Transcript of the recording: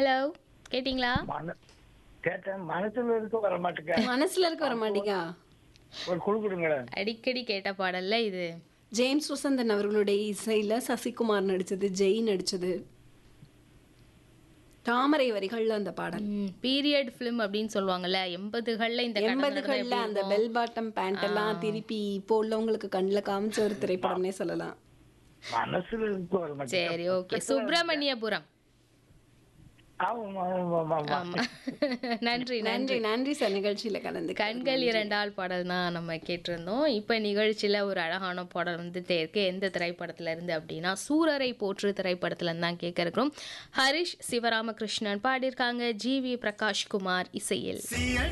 Hello கேட்டிங்களா மன கேட்டேன் மனசுல இருக்க வர மாட்டேங்க மனசுல இருக்க வர மாட்டீங்க ஒரு குழு கொடுங்களேன் அடிக்கடி கேட்ட பாடல்ல இது ஜேம்ஸ் வசந்தன் அவர்களுடைய இசையில சசிகுமார் நடிச்சது ஜெய் நடிச்சது தாமரை வரிகள்ல அந்த பாடல் பீரியட் ஃபிலிம் அப்படின்னு சொல்லுவாங்கல்ல எண்பதுகள்ல இந்த கதை நடந்தா எண்பதுகள்ல எப்படி அந்த இருக்கும்? பெல் பாட்டம் பேண்ட் எல்லாம் திருப்பி இப்போ உள்ளவங்களுக்கு கண்ணுல காமிச்ச ஒரு திரைப்படம்னே சொல்லலாம் மனசுல இருக்க வர மாட்டேங்க சரி ஓகே சுப்பிரமணியபுரம் ஆமா ஆமா ஆமா ஆமா ஆமா நன்றி நன்றி நன்றி நன்றி சார் நிகழ்ச்சியில கலந்து கண்கள் இரண்டால் பாடல் தான் நம்ம கேட்டிருந்தோம் இப்போ நிகழ்ச்சியில் ஒரு அழகான பாடல் வந்துட்டே இருக்கு எந்த திரைப்படத்துல இருந்து அப்படின்னா சூரரை போற்று திரைப்படத்துல இருந்து தான் கேட்க இருக்கிறோம் ஹரிஷ் சிவராமகிருஷ்ணன் பாடியிருக்காங்க ஜி வி பிரகாஷ்குமார் இசையில்